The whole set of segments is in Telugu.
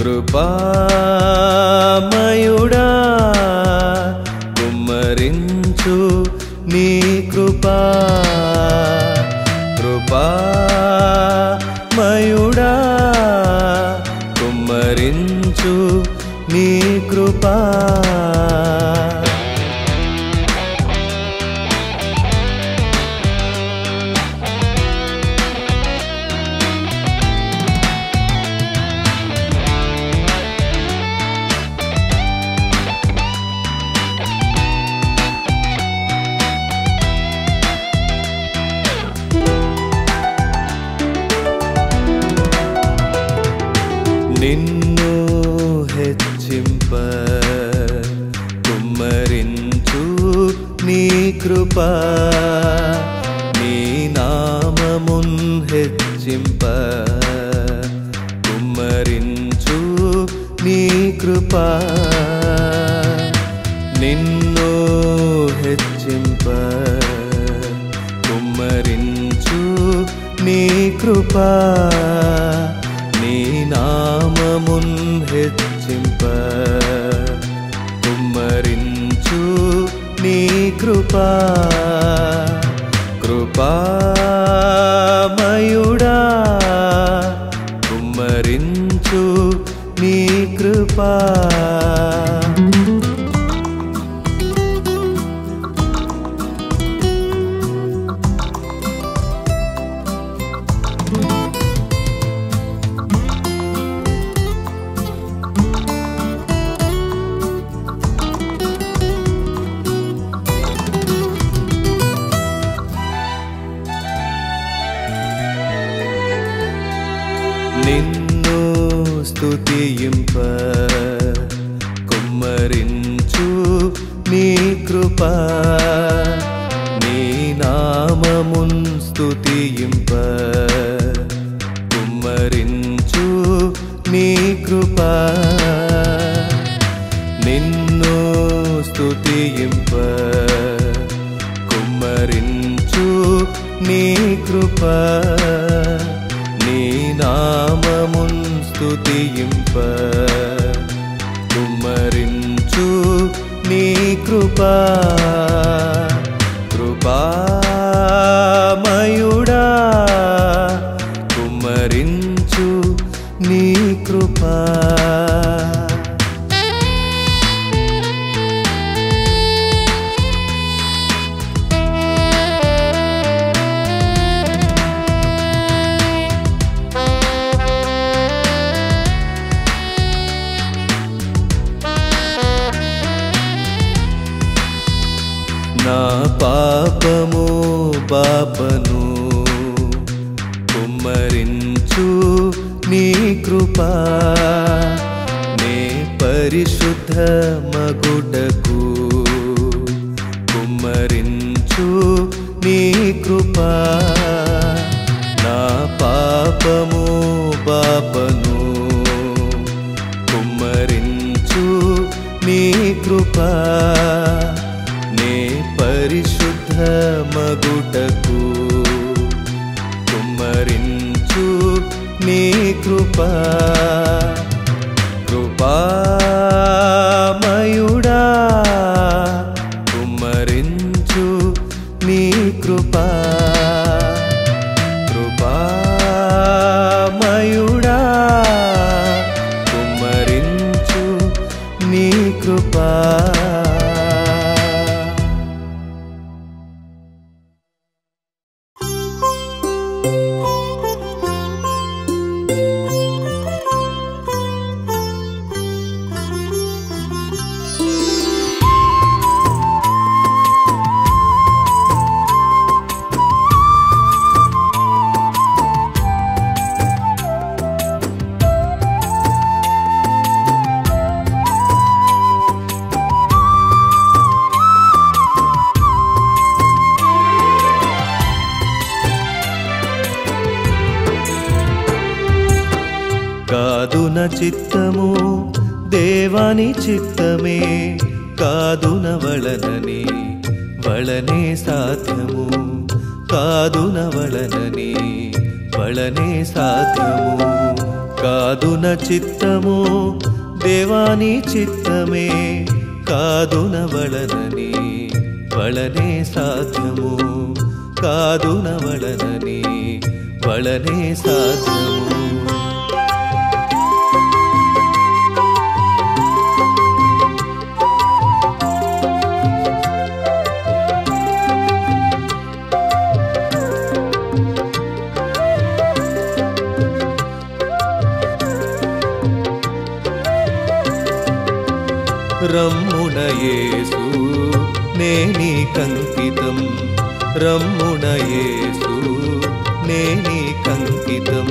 కృపామయుడా కుమ్మరించు నీ కృపా కృపామయుడా కుమ్మరించు నీ కృపా నిన్ను హెచ్చింప కుమ్మరించు నీ కృప నీ నామమున్ హెచ్చింప కుమ్మరించు నీ కృప నిన్ను హెచ్చింప కుమ్మరించు నీ కృప నీ నామమున్ హెచ్చింప కుమ్మరించు నీ కృప కృపామయుడా కుమ్మరించు నీ కృపా నిన్ను స్తుతింప కుమ్మరించు నీ కృప నీ నామమున్ స్తుతింప కుమ్మరించు నీ కృప నిన్ను స్తుతింప కుమ్మరించు నీ కృప నీ నామమున్ స్తుతింప కుమ్మరించు నీ కృప కృపామయుడా కుమ్మరించు నీ కృప నా పాపము పాపను కుమ్మరించు నీ కృపా నే పరిశుద్ధ మగుటకు కుమ్మరించు నీ కృపా నా పాపము పాపను కుమ్మరించు నీ కృపా నే పరిశుద్ధ మగుటకు కుమ్మరించు నీ కృపా కృపామయుడా కుమ్మరించు నీ కృపా కృపామయుడా కుమ్మరించు నీ కృపా కాదు నా చిత్తము దేవాని చిత్తమే కాదున వళనని వళనే సాధ్యము కాదున వళనని వళ వళనే సాధ్యము కాదున చిత్తము దేవాని చిత్తమే కాదున వళనని వళనే సాధ్యము కాదున వళనని వళనే సాధ్యము రమ్ముణయేసు నేని కంకితం రమ్ముణయేసు నేని కంకితం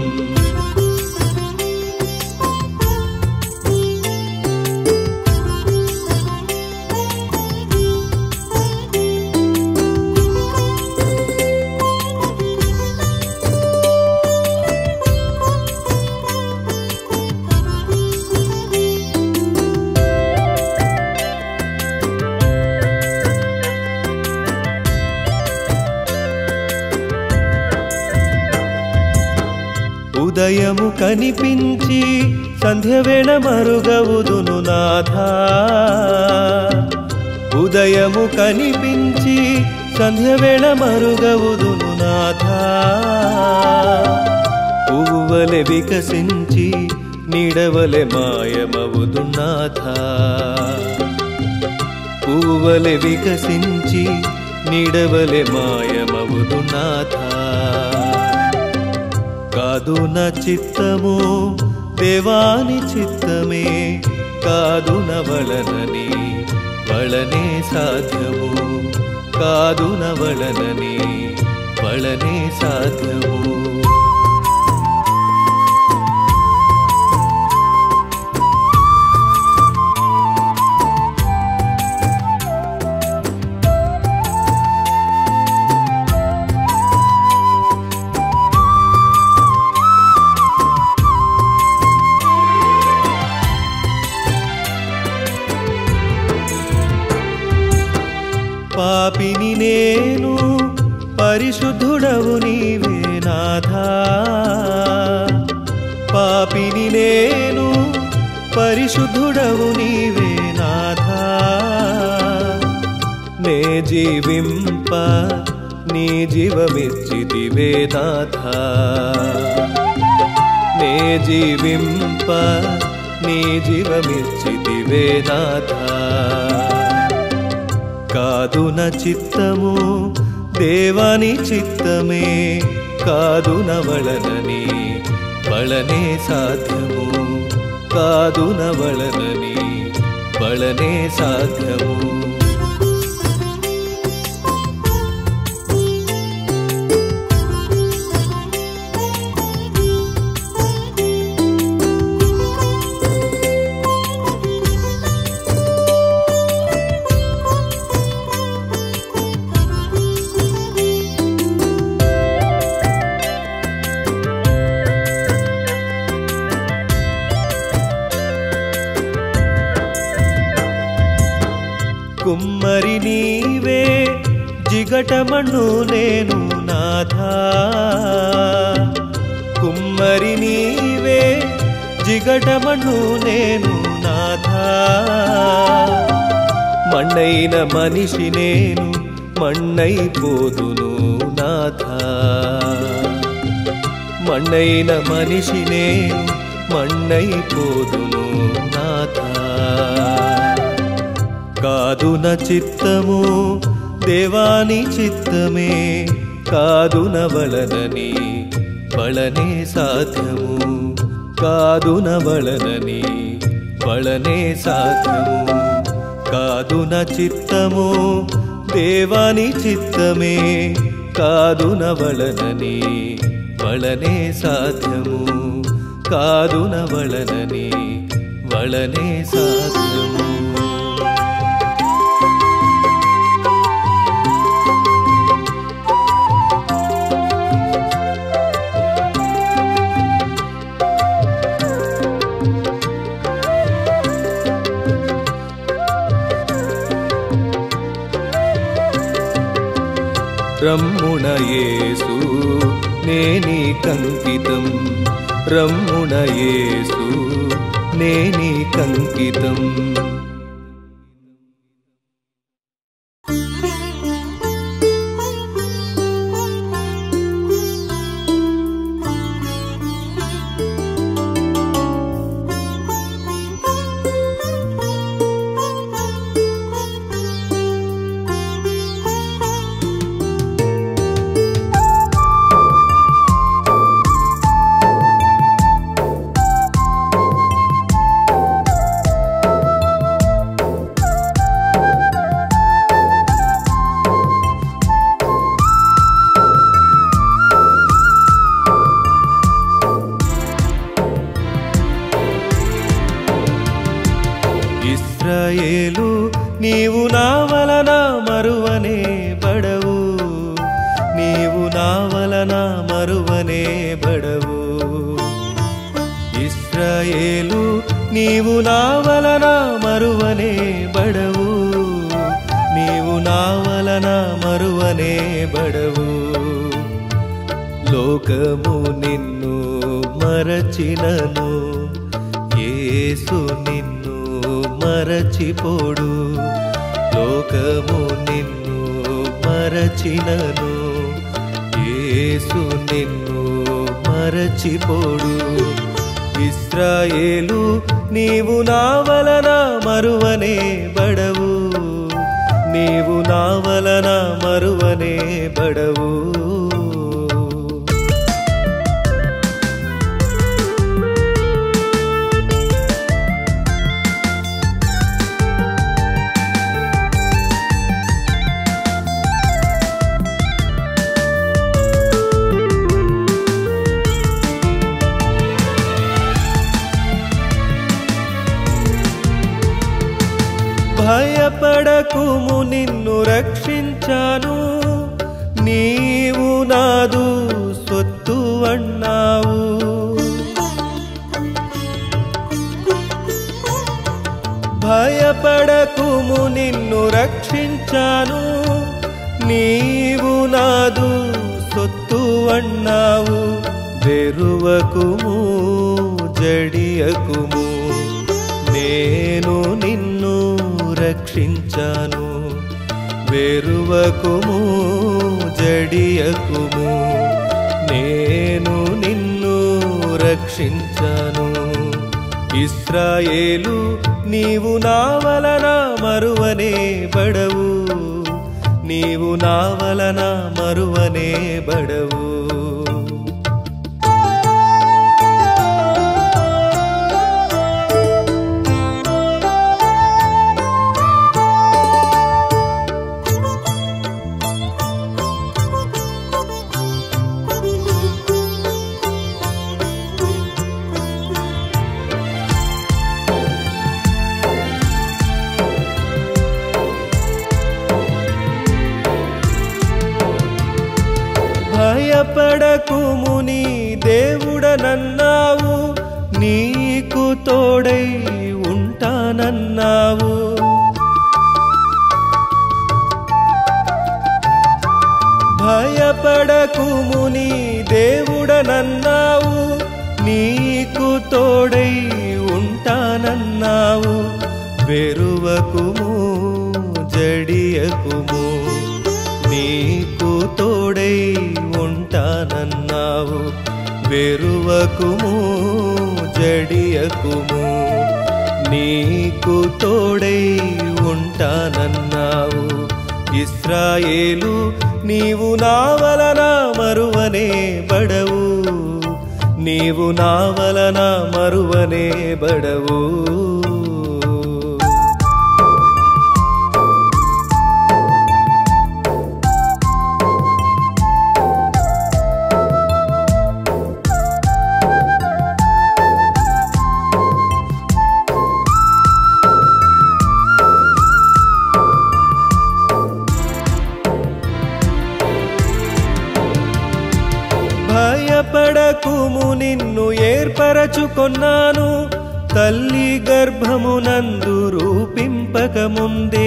ఉదయము కనిపించి సంధ్యవేళ మరుగవుదును నాథా ఉదయము కనిపించి సంధ్యవేళ మరుగవుదును నాథా పువ్వువలె వికసించి నీడవలె మాయమవుదు నాథా పువ్వువలె వికసించి నీడవలె మాయమవుదు నాథా కాదు నా చిత్తము దేవాని చిత్తమే కాదు వలనని వళనే సాధ్యము కాదు వలనని వళనే సాధ్యము పాపిని నేను పరిశుద్ధుడవు నీవే నాథా పాపిని నేను పరిశుద్ధుడవు నీవే నాథా నే జీవింప నీ జీవమిచ్చితివే నాథా నే జీవింప నీ జీవమిచ్చితివే నాథా కాదు నా చిత్తము దేవాని చిత్తమే కాదు వళనని వళనే సాధ్యము కాదు వళనని వళనే సాధ్యము కుమ్మరి నీవే జిగటమణు నేను నాథా కుమ్మరి నీవే జిగటమణు నేను నాథా మಣ್ಣైన మనిషి నేను మಣ್ಣైపోదును నాథా మಣ್ಣైన మనిషి నేను మಣ್ಣైపోదును నాథా కాదు నా చిత్తము దేవాని చిత్తమే కాదు వలనని వళనే సాధ్యము కాదు వలనని వళనే సాధ్యము కాదు నా చిత్తము దేవాని చిత్తమే కాదు వలనని వళనే సాధ్యము కాదు వలనని వళనే సాధ్యము రమ్ముణ యేసు నేనీ కంకితం రమ్ముణ యేసు నేనీ కంకితం ఇస్రాయేలు నీవు నా వలన మరువనే బడవు నీవు నా వలన మరువనే బడవు ఇస్రాయేలు నీవు నా వలన మరువనే బడవు నీవు నా వలన మరువనే బడవు లోకము నిన్ను మరచినను యేసు నిన్ను మరచిపోడు లోకము నిన్ను మరచినను యేసు నిన్ను మరచిపోడు ఇస్రాయేలు నీవు నా వలన మరువనే బడవు నీవు నా వలన మరువనే బడవు భయపడకుము నిన్ను రక్షించాను నీవు నాదు సొత్తు అన్నావు భయపడకుము నిన్ను రక్షించాను నీవు నాదు సొత్తు అన్నావు వెరువకుము జడియకుము నేను నిన్ను రక్షించాను వెరువకుము జడియకుము నేను నిన్ను రక్షించాను ఇస్రాయేలు నీవు నా వలన మరువనే బడవు నీవు నా వలన మరువనే బడవు భయపడకుము నీ దేవుడనన్నావు నీకు తోడై ఉంటానన్నావు భయపడకుము నీ దేవుడనన్నావు నీకు తోడై ఉంటానన్నావు వెరువకుము జడియకుము నీకు తోడై ఉంటానన్నావు వెరువకుము జడియకుము నీకు తోడై ఉంటానన్నావు ఇస్రాయేలు నీవు నా వలన మరువనే బడవు నీవు నా వలన మరువనే బడవు భయపడకుము నిన్ను ఏర్పరచుకొన్నాను తల్లి గర్భమునందు రూపింపక ముందే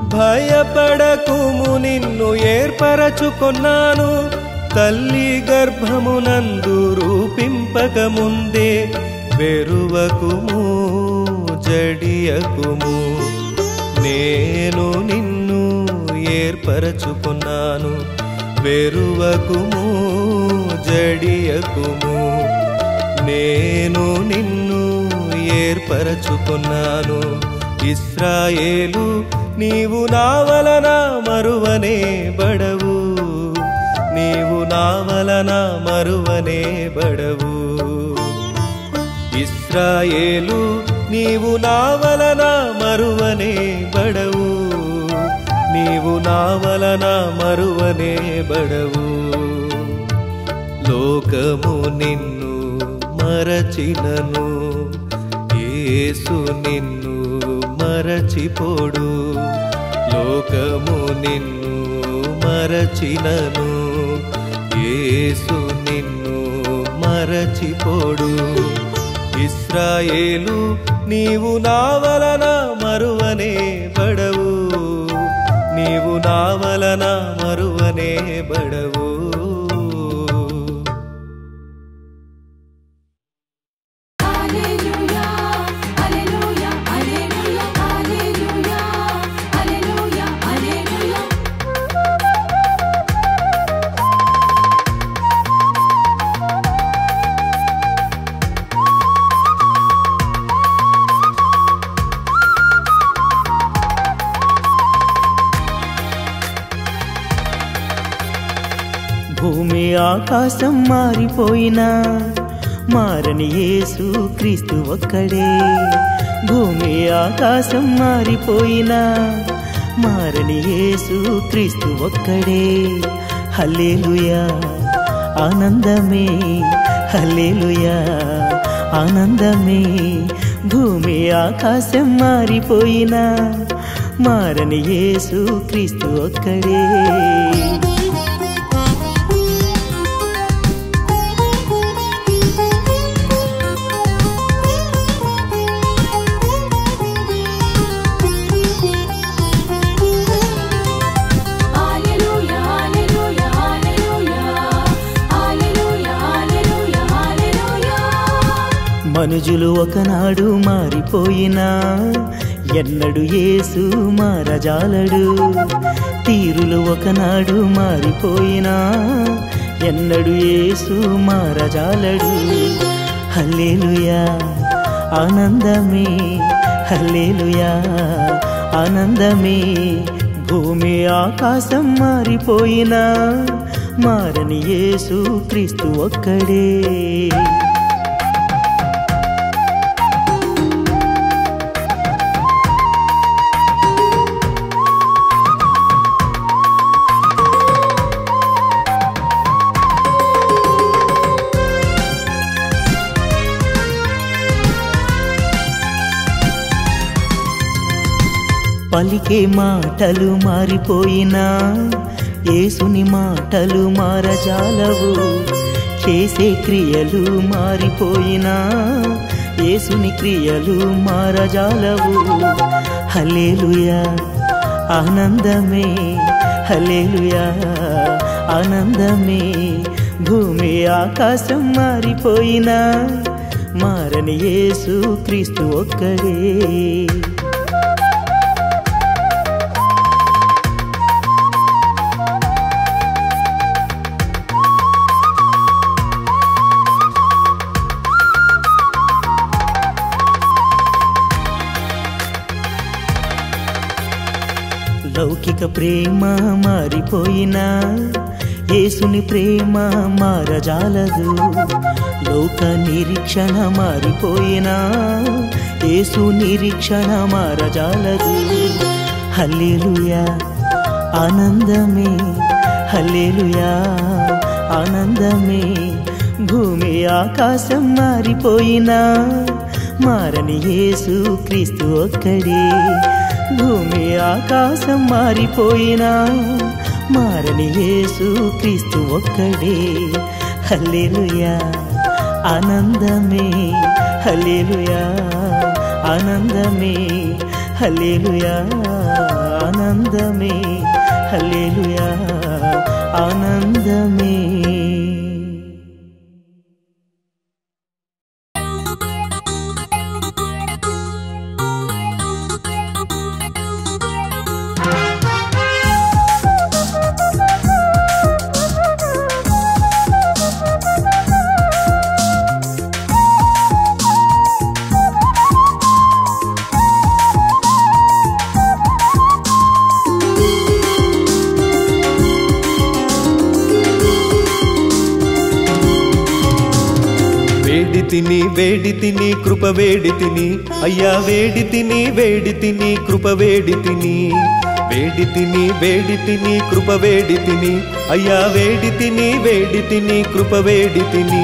భయపడకుము నిన్ను ఏర్పరచుకొన్నాను తల్లి గర్భమునందు రూపింపక ముందే వెరువకుము జడియకుము నేను నిన్ను ఏర్పరచుకున్నాను వెరువకుము జడియకుము నేను నిన్ను ఏర్పరచుకున్నాను ఇస్రాయేలు నీవు నా వలన మరువనే బడవు నీవు నా వలన మరువనే బడవు ఇస్రాయేలు నీవు నా వలన మరువనే బడవు నీవు నా వలన మరువనే బడవు లోకము నిన్ను మరచినను యేసు నిన్ను మరచిపోడు లోకము నిన్ను మరచినను యేసు నిన్ను మరచిపోడు ఇస్రాయేలు నీవు నా వలన మరువనే బడవు నీవు నా వలన మరువనే బడవు Alleluia, Alleluia, Alleluia, Alleluia, Alleluia, Alleluia. భూమి ఆకాశం మారిపోయినా మారని యేసు క్రీస్తు ఒక్కడే భూమి ఆకాశం మారిపోయినా మారని యేసు క్రీస్తు ఒక్కడే హల్లెలూయా ఆనందమే హల్లెలూయా ఆనందమే భూమి ఆకాశం మారిపోయినా మారని యేసు క్రీస్తు ఒక్కడే Alleluia, Alleluia, Alleluia, Alleluia, Alleluia, Alleluia. మనుజులు ఒకనాడు మారిపోయినా ఎన్నడు యేసు మారజాలడు తీరులు ఒకనాడు మారిపోయినా ఎన్నడు యేసు మారజాలడు హల్లెలూయా ఆనందమే హల్లెలూయా ఆనందమే భూమి ఆకాశం మారిపోయినా మారని యేసు క్రీస్తు ఒక్కడే పలికే మాటలు మారిపోయినా యేసుని మాటలు మారజాలవు చేసే క్రియలు మారిపోయినా యేసుని క్రియలు మారజాలవు హల్లెలూయా ఆనందమే హల్లెలూయా ఆనందమే భూమి ఆకాశం మారిపోయినా మారని యేసు క్రీస్తు ఒక్కడే లౌకిక ప్రేమ మారిపోయినా యేసుని ప్రేమ మారజాలదు లోక నిరీక్షణ మారిపోయినా యేసు నిరీక్షణ మారజాలదు హల్లెలూయా ఆనందమే హల్లెలూయా ఆనందమే భూమి ఆకాశం మారిపోయినా మారని యేసు క్రీస్తు ఒక్కడే భూమి ఆకాశం మారిపోయినా మారని యేసు క్రీస్తు ఒక్కడే హల్లెలూయా ఆనందమే హల్లెలూయా ఆనందమే హల్లెలూయా ఆనందమే ఆనందమే హల్లెలూయా ఆనందమే వేడి తిని వేడి తిని కృప వేడి తిని అయ్యా వేడి తిని వేడి తిని కృప వేడి తిని వేడి తిని వేడి తిని కృప వేడి తిని అయ్యా వేడి తిని వేడి తిని కృప వేడి తిని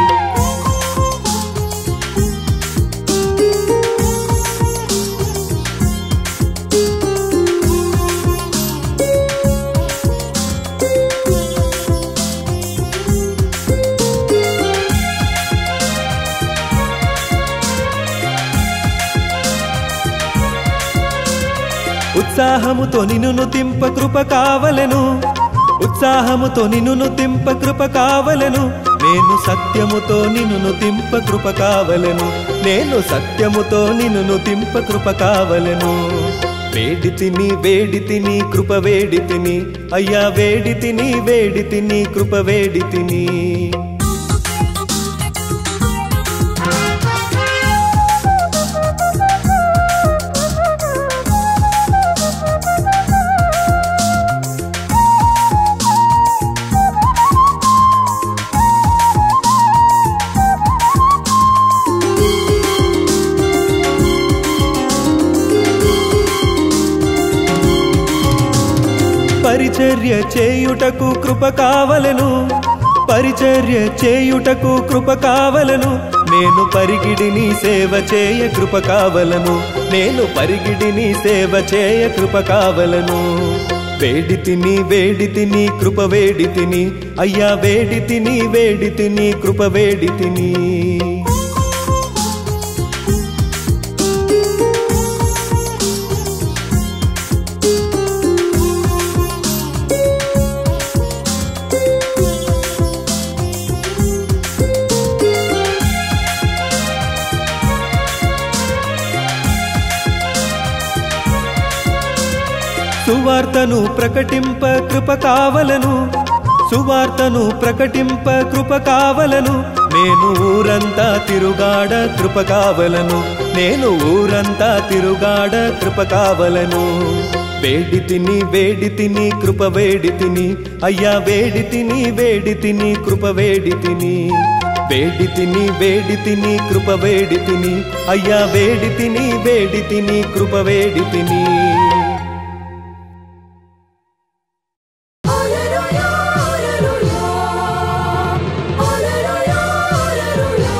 ఉత్సాహముతో నిన్ను తింప కృప కావలెను ఉత్సాహముతో నిన్ను తింప కృప కావలెను నేను సత్యముతో నిన్ను తింప కృప కావలెను నేను సత్యముతో నిన్ను తింప కృప కావలెను వేడి తిని వేడి తిని కృప వేడి తిని అయ్యా వేడి తిని వేడి తిని కృప వేడి తిని పరిచర్య చేయుటకు కృప కావలెను పరిచర్య చేయుటకు కృప కావలను నేను పరిగిడిని సేవ చేయ కృప కావలను నేను పరిగిడిని సేవ చేయ కృప కావలను వేడి తిని వేడి తిని కృప వేడి తిని అయ్యా వేడి తిని వేడి తిని కృప వేడి తిని సువార్తను ప్రకటింప కృప కావలను సువార్తను ప్రకటింప కృప కావలను నేను ఊరంతా తిరుగాడ కృప కావలను నేను ఊరంతా తిరుగాడ కృప కావలను వేడి తిని వేడి తిని కృప వేడి తిని అయ్యా వేడి తిని వేడి తిని కృప వేడి తిని వేడి తిని వేడి తిని కృప వేడి తిని అయ్యా వేడి తిని వేడి తిని కృప వేడి తిని Alleluia, alleluia. Alleluia, alleluia.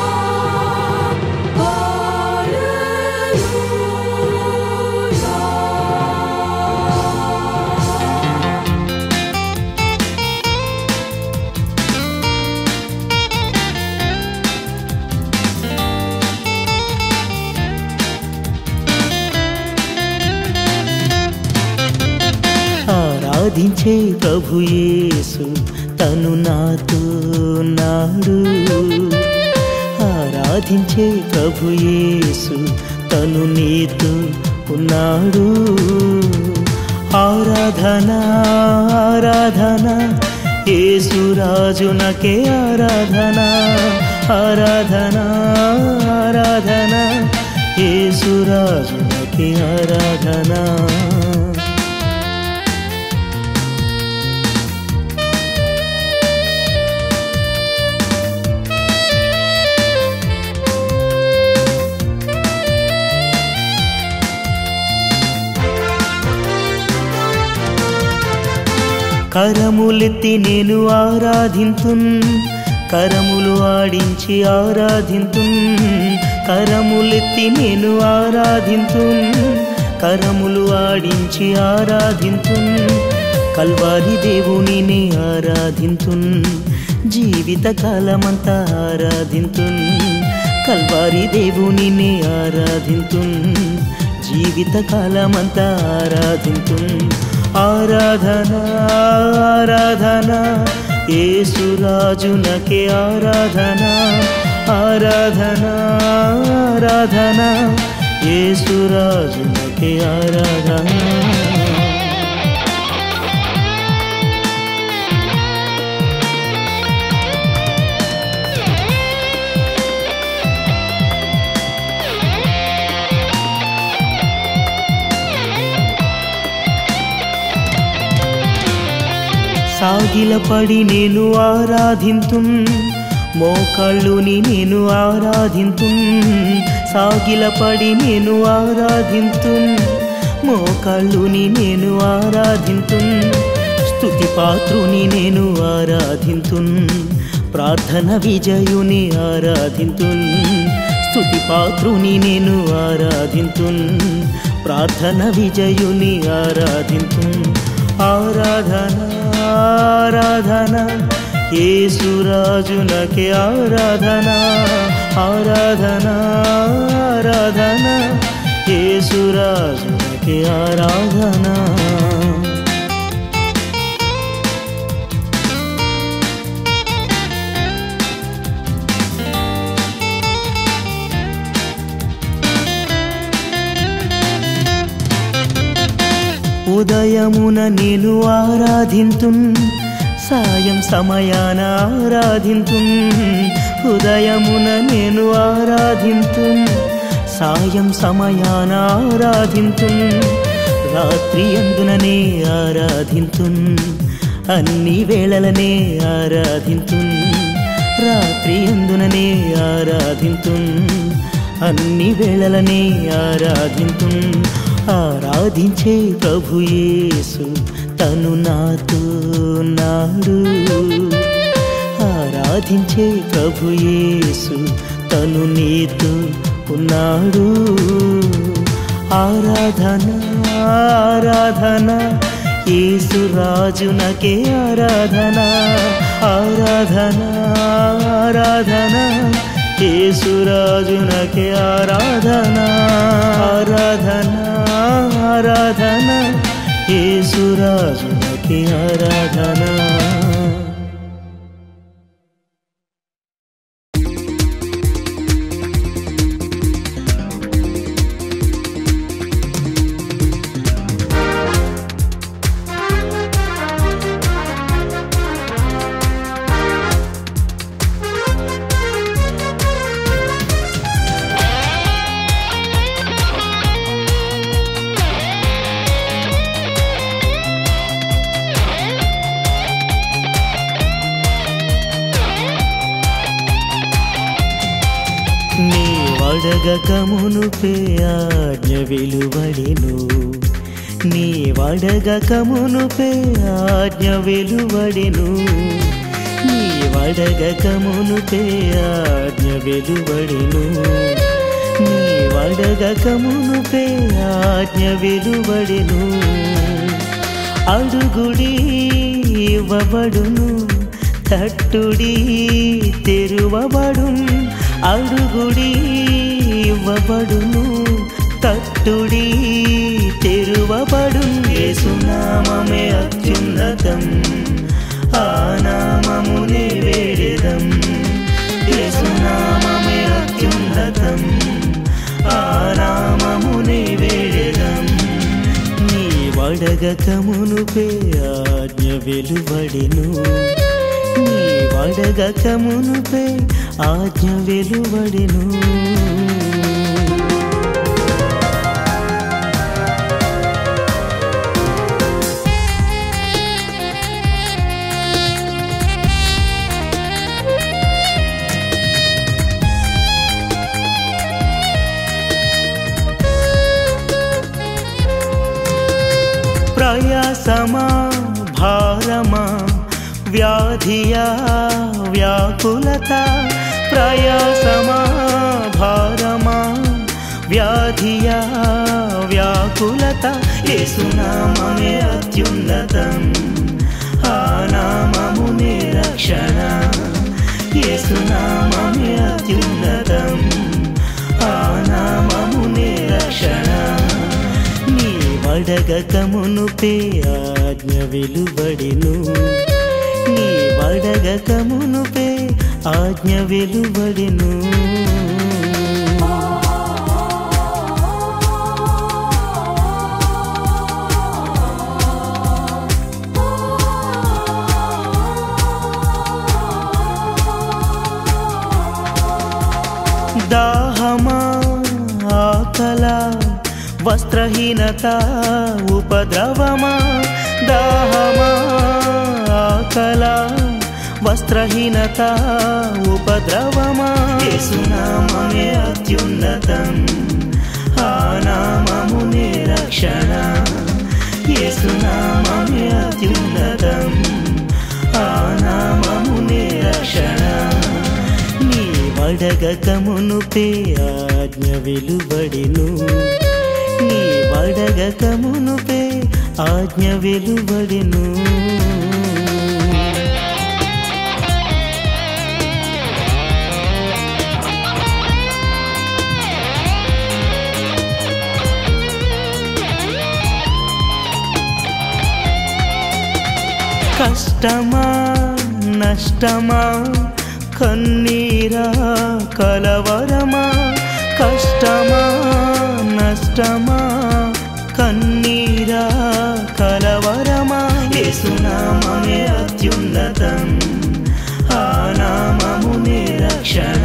Alleluia. ఆరాధించే ప్రభు యేసు తను నాతో నాడు ఆరాధించే ప్రభు యేసు తను నీతో ఉన్నాడు ఆరాధన ఆరాధన యేసు రాజునకే ఆరాధన ఆరాధన ఆరాధన యేసు రాజునకే ఆరాధన కరములెత్తి నేను ఆరాధింతున్ కరములు ఆడించి ఆరాధింతున్ కరములెత్తి నేను ఆరాధింతున్ కరములు ఆడించి ఆరాధింతున్ కల్వారి దేవునిని ఆరాధింతున్ జీవిత కాలమంతా ఆరాధింతున్ కల్వారి దేవునిని ఆరాధింతున్ జీవిత కాలమంతా ఆరాధింతు ఆరాధన ఆరాధన యేసురాజునకే ఆరాధన ఆరాధన ఆరాధన యేసురాజునకే ఆరాధన సాగిలపడి నేను ఆరాధింతు మోకాళ్ళుని నేను ఆరాధింతు సాగిలపడి నేను ఆరాధింతు మోకాళ్ళుని నేను ఆరాధింతు స్తుతి పాత్రుని నేను ఆరాధింతు ప్రార్థన విజయుని ఆరాధింతు స్తుతి పాత్రుని నేను ఆరాధింతు ప్రార్థన విజయుని ఆరాధింతు ఆరాధన ఆరాధన యేసురాజునకే ఆరాధన ఆరాధన ఆరాధన యేసురాజునకే ఆరాధన ఉదయమున నేను ఆరాధింతు సాయం సమయాన ఆరాధింతు ఉదయమున నేను ఆరాధింతు సాయం సమయాన ఆరాధింతు రాత్రి అందుననే ఆరాధింతు అన్ని వేళలనే ఆరాధింతు రాత్రి అందుననే ఆరాధింతు అన్ని వేళలనే ఆరాధింతు ఆరాధించే ప్రభు యేసు తను నాతో నాడు ఆరాధించే ప్రభు యేసు తను నీతో ఉన్నాడు ఆరాధన ఆరాధన యేసు రాజునకే ఆరాధన ఆరాధన ఆరాధన యేసురాజునకే ఆరాధన ఆరాధన ఆరాధన యేసురాజునకే ఆరాధన నీ వడగకమునుపే ఆజ్ఞ వెలువడెను నీ వడగకమునుపే ఆజ్ఞ వెలువడెను నీ వడగకమునుపే ఆజ్ఞ వెలువడెను నీ వడగకమునుపే ఆజ్ఞ వెలువడెను అడుగుడి ఇవ్వబడును తట్టుడి తెరువబడు అడుగుడి ఇవ్వబడును తట్టుడి తెరువబడు యేసునామమే అత్యున్నతం ఆ నామమునే వేడెదం యేసునామమే అత్యున్నతం ఆ నామమునే వేడెదం నీ వడగకమునుపే ఆజ్ఞ వెలువడెను నీ వడగకమునుపే ఆజ్ఞ వెలువడెను ప్రయాసమా భారమా వ్యాధియా వ్యాకులత ప్రయాసమా భారమా వ్యాధియా వ్యాకులత యేసునామమే అత్యున్నతం ఆ నామమునే రక్షణ యేసునామమే అత్యున్నతం ఆ నామమునే రక్షణ వడగకమునుపే ఆజ్ఞ వెలువడెను నీ వడగకమునుపే ఆజ్ఞ వెలువడెను దాహమా ఆకల వస్త్రహీనత ఉపద్రవమా దాహమా ఆకల వస్త్రహీనత ఉపద్రవమా యేసునామమే అత్యున్నతం ఆ నామమునే రక్షణ యేసునామమే అత్యున్నతం ఆ నామమునే రక్షణ నీ వడగకమునుపే ఆజ్ఞ వెలువడెను నీ వడగకమునుపే ఆజ్ఞ వెలువడెను కష్టమా నష్టమా కన్నీరా కలవరమా కష్టమా నష్టమా కన్నీరా కలవరమా యేసునామమే అత్యున్నతం ఆ నామమునే రక్షణ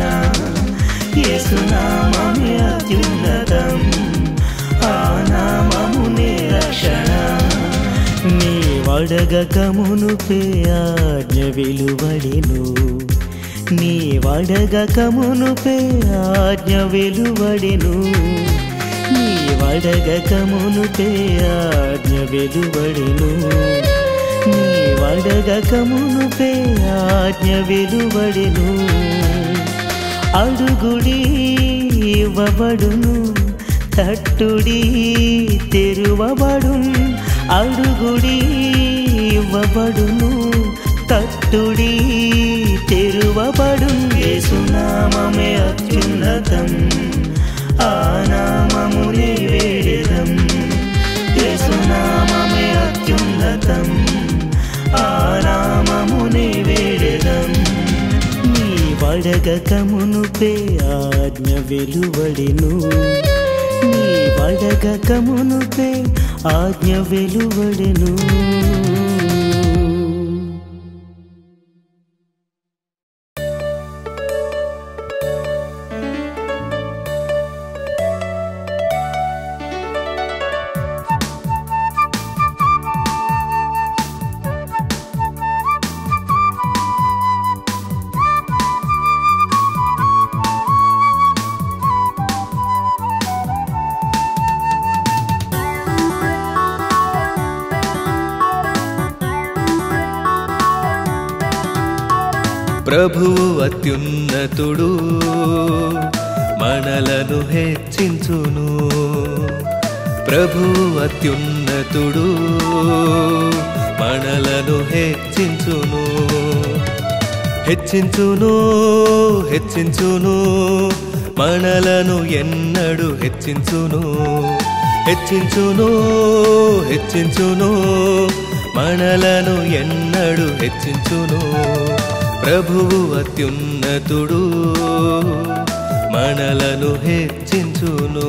యేసునామమే అత్యున్నతం ఆ నామమునే రక్షణ నీ వడగకమునుపే ఆజ్ఞ వెలువడెను నీ వడగకమునుపే ఆజ్ఞ వెలువడెను నీ వడగకమునుపే ఆజ్ఞ వెలువడెను నీ వడగకమునుపే ఆజ్ఞ వెలువడెను అడుగుడి ఇవ్వబడును తట్టుడి తెరువబడు అడుగుడి ఇవ్వబడును తట్టుడి తెరువబడు యేసునామమే అత్యున్నతం ఆ నామమునే వేడెదం యేసునామమే అత్యున్నతం ఆ నామమునే వేడెదం నీ వడగకమునుపే ఆజ్ఞ వెలువడెను నీ వడగకమునుపే ఆజ్ఞ వెలువడెను ప్రభువు అత్యున్నతుడు మనలను హెచ్చించును ప్రభువు అత్యున్నతుడు మనలను హెచ్చించును హెచ్చించును హెచ్చించును మనలను ఎన్నడు హెచ్చించును హెచ్చించును హెచ్చించును మనలను ఎన్నడు హెచ్చించును ప్రభువు అత్యున్నతుడు మనలను హెచ్చించును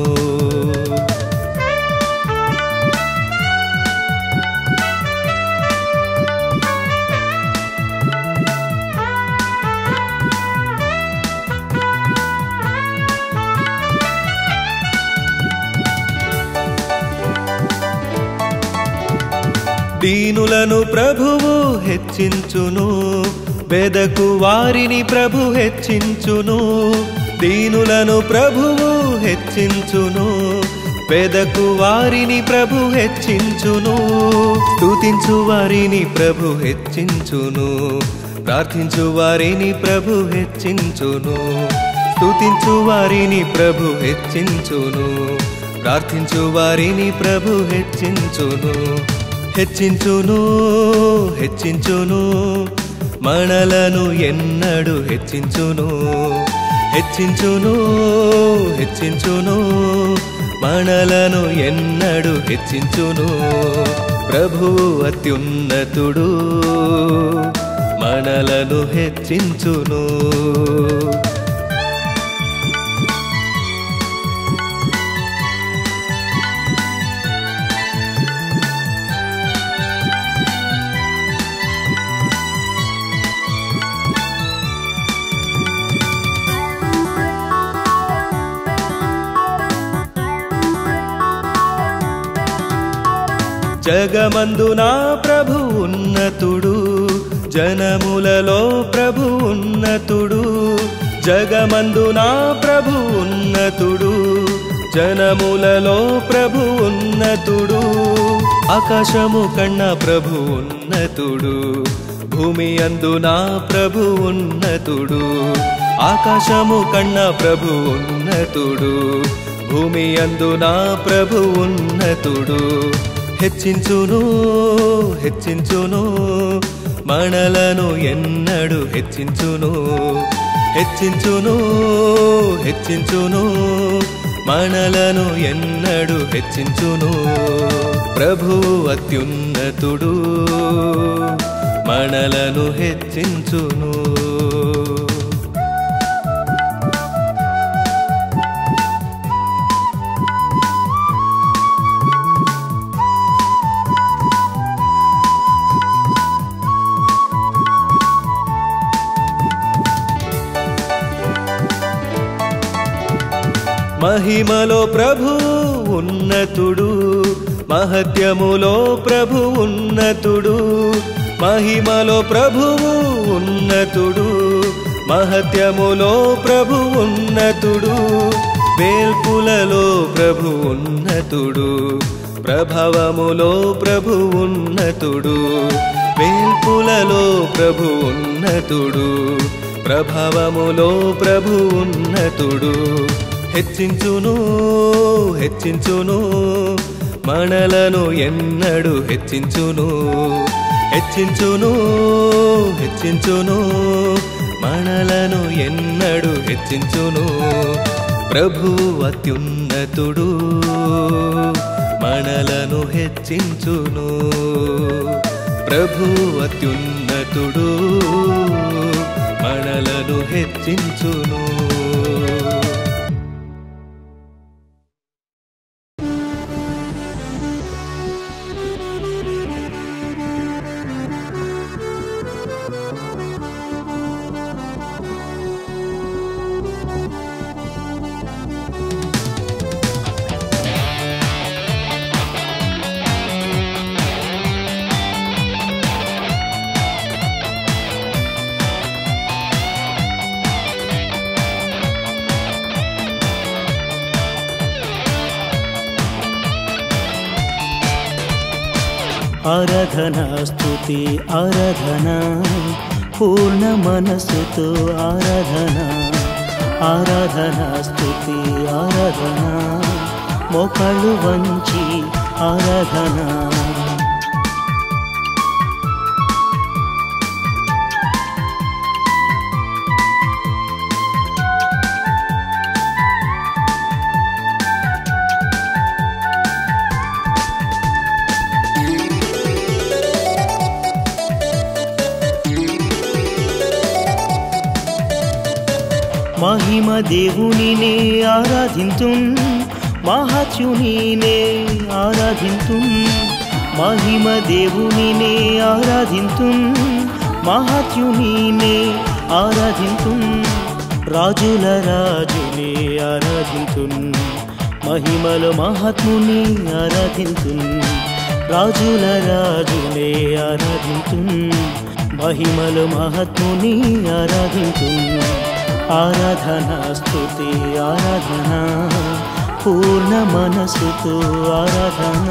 దీనులను ప్రభువు హెచ్చించును బెదకు వారిని ప్రభు హెచ్చించును దీనులను ప్రభువు హెచ్చించును పెదకు వారిని ప్రభు హెచ్చించును స్తుతించు వారిని ప్రభు హెచ్చించును ప్రార్థించు వారిని ప్రభు హెచ్చించును స్తుతించు వారిని ప్రభు హెచ్చించును ప్రార్థించు వారిని ప్రభు హెచ్చించును హెచ్చించును హెచ్చించును మనలను ఎన్నడు హెచ్చించును హెచ్చించును హెచ్చించును మనలను ఎన్నడు హెచ్చించును ప్రభువు అత్యున్నతుడు మనలను హెచ్చించును జగమందు నా ప్రభు ఉన్నతుడు జనములలో ప్రభు ఉన్నతుడు జగమందు నా ప్రభు ఉన్నతుడు జనములలో ప్రభు ఉన్నతుడు ఆకాశము కన్న ప్రభు ఉన్నతుడు భూమి అందు నా ప్రభు ఉన్నతుడు ఆకాశము కన్న ప్రభు ఉన్నతుడు భూమి అందు నా ప్రభు ఉన్నతుడు హెచ్చించును హెచ్చించును మనలను ఎన్నడు హెచ్చించును హెచ్చించును హెచ్చించును మనలను ఎన్నడు హెచ్చించును ప్రభు అత్యున్నతుడు మనలను హెచ్చించును మహిమలో ప్రభు ఉన్నతుడు మహత్యములో ప్రభు ఉన్నతుడు మహిమలో ప్రభువు ఉన్నతుడు మహత్యములో ప్రభు ఉన్నతుడు వేల్పులలో ప్రభు ఉన్నతుడు ప్రభావములో ప్రభు ఉన్నతుడు వేల్పులలో ప్రభు ఉన్నతుడు ప్రభావములో ప్రభు ఉన్నతుడు హెచ్చించును హెచ్చించును మనలను ఎన్నడు హెచ్చించును హెచ్చించును హెచ్చించును మనలను ఎన్నడు హెచ్చించును ప్రభు అత్యున్నతుడు మనలను హెచ్చించును ప్రభు అత్యున్నతుడు మనలను హెచ్చించును ఆరాధన స్తుతి ఆరాధన పూర్ణ మనసుతో ఆరాధన ఆరాధన స్తుతి ఆరాధన మోకాళ్ళు వంచి ఆరాధన మహిమ దేవునినే ఆరాధింతున్ మహాత్యునినే ఆరాధింతున్ మహిమ దేవునినే ఆరాధింతున్ మహాత్యునినే ఆరాధింతున్ రాజుల రాజునే ఆరాధింతున్ మహిమల మహాత్ముని ఆరాధింతున్ రాజుల రాజునే ఆరాధింతున్ మహిమల మహాత్ముని ఆరాధింతున్ ఆరాధన స్తుతి ఆరాధన పూర్ణ మనసుతో ఆరాధన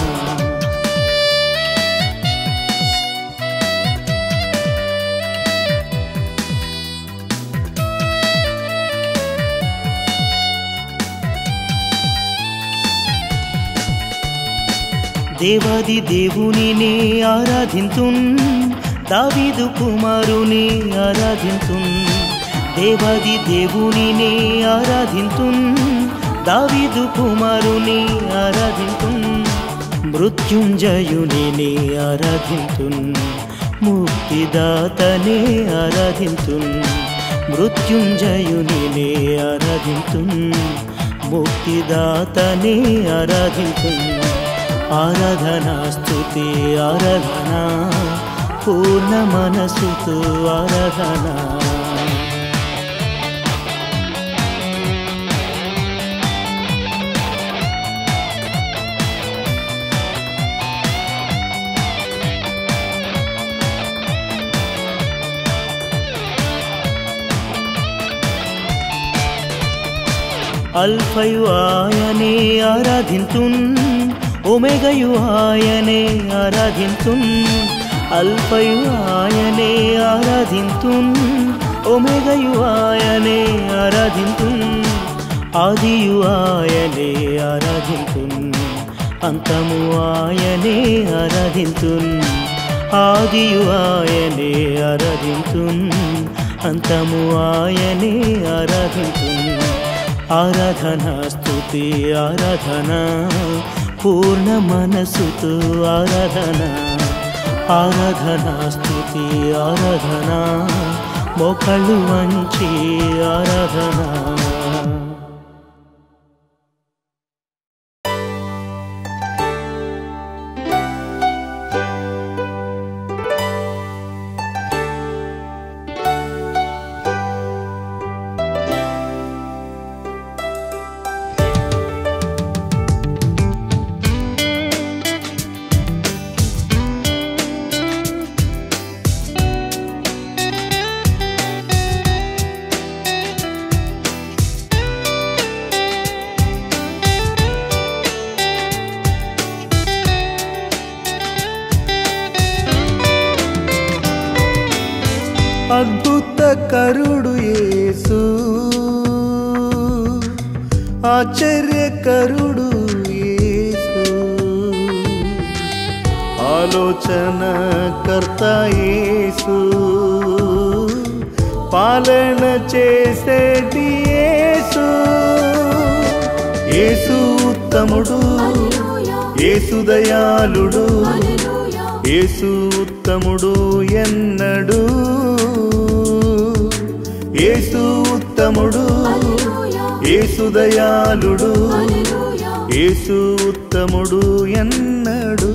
దేవాది దేవునిని ఆరాధింతున్ దావీదు కుమారుని ఆరాధింతున్ దేవాది దేవునినే ఆరాధింతున్ దావీదు కుమారుని ఆరాధింతున్ మృత్యుంజయునినే ఆరాధింతున్ ముక్తిదాతనే ఆరాధింతున్ మృత్యుంజయునినే ఆరాధింతున్ ముక్తిదాతనే ఆరాధింతున్ ఆరాధన స్తుతి ఆరాధన పూర్ణ మనసుతో ఆరాధన అల్ఫయు ఆయనే ఆరాధింతున్ ఒమెగయు ఆయనే ఆరాధింతున్ అల్ఫయు ఆయనే ఆరాధింతున్ ఒమెగయు ఆయనే ఆరాధింతున్ ఆదియు ఆయనే ఆరాధింతున్ అంతము ఆయనే ఆరాధింతున్ ఆదియు ఆయనే ఆరాధింతున్ అంతము ఆయనే ఆరాధింతున్ ఆరాధన స్తుతి ఆరాధన పూర్ణ మనసుతో ఆరాధన ఆరాధన స్తుతి ఆరాధన మొకళ్ళు వంచి ఆరాధన అద్భుత కరుడు యేసు ఆశ్చర్యకరుడు యేసు ఆలోచన కర్త యేసు పాలన చేసేటి యేసు యేసు ఉత్తముడు యేసు దయాళుడు యేసు ఉత్తముడు ఎన్నడు యేసు ఉత్తముడు యేసు దయాళుడు యేసు ఉత్తముడు ఎన్నడు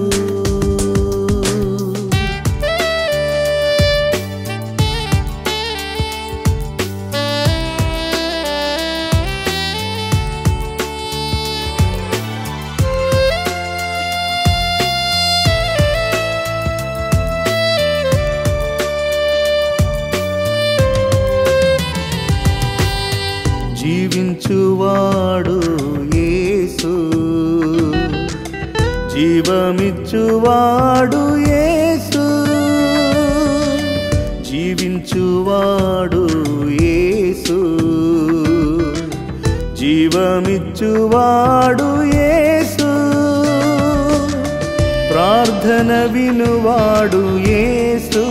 జీవించువాడు యేసు జీవమిచ్చువాడు యేసు జీవించువాడు యేసు జీవమిచ్చువాడు యేసు ప్రార్థన వినువాడు యేసు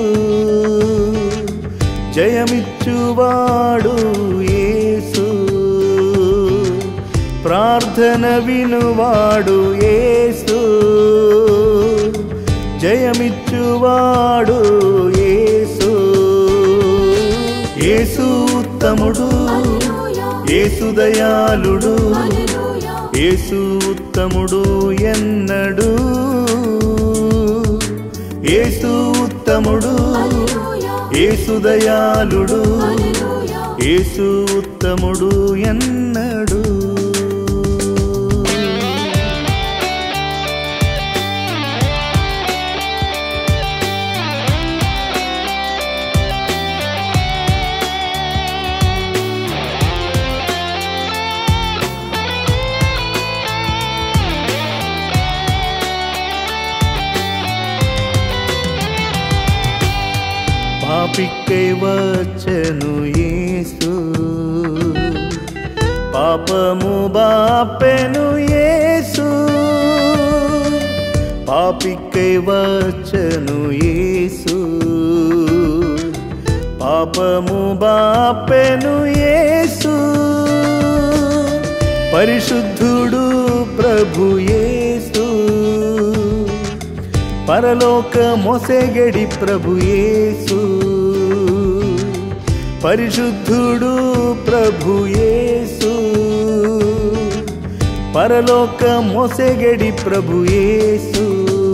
జయమిచ్చువాడు యేసు ప్రార్థన వినువాడు యేసు జయమిచ్చువాడు యేసు యేసు ఉత్తముడు యేసు దయాళుడు యేసు ఉత్తముడు ఎన్నడు యేసు ఉత్తముడు యేసు దయాళుడు యేసు ఉత్తముడు ఎన్నడు పాపిక్కై వచ్చను యేసు పాపము బాపెను యేసు పాపిక్కై వచ్చను యేసు పాప పాపము బాపెను యేసు పరిశుద్ధుడు ప్రభు యేసు పరలోక మొసెగడి ప్రభు యేసు పరిశుద్ధుడు ప్రభు యేసు పరలోక మొసెగడి ప్రభు యేసు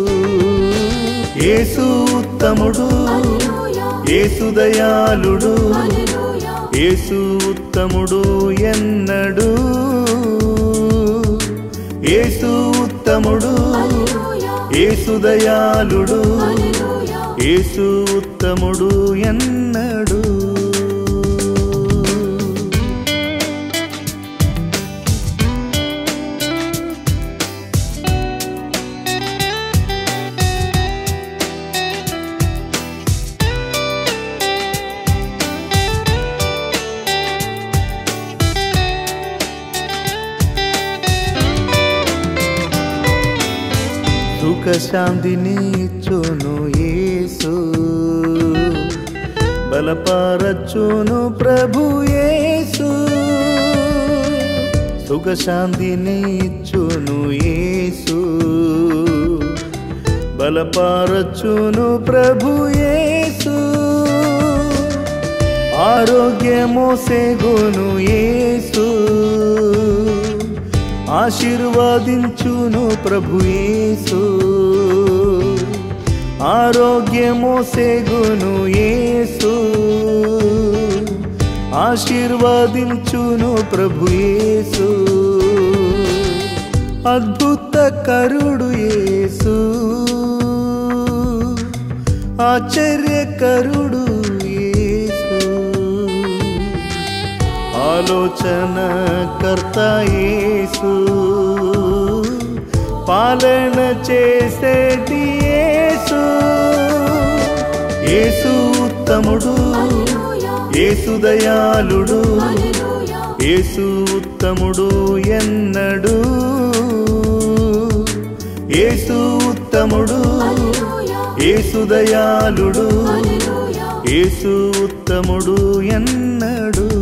యేసు ఉత్తముడు యేసు దయాళుడు యేసు ఉత్తముడు ఎన్నడు యేసు ఉత్తముడు యేసు దయాళుడు యేసు ఉత్తముడు ఎన్నడు సుఖ శాంతిని చును యేసు బలపరచును ప్రభు యేసు సుఖ శాంతిని చును యేసు బలపరచును ప్రభు యేసు ఆరోగ్యమోసెగును యేసు ఆశీర్వాదించును ప్రభు యేసు ఆరోగ్యమోసెగును యేసు ఆశీర్వాదించును ప్రభు యేసు అద్భుత కరుడు యేసు ఆశ్చర్యకరుడు యేసు ఆలోచన కర్త యేసు పాలన చేసేటి యేసు యేసు ఉత్తముడు యేసు దయాళుడు యేసు ఉత్తముడు ఎన్నడు యేసు ఉత్తముడు యేసు దయాళుడు యేసు ఉత్తముడు ఎన్నడు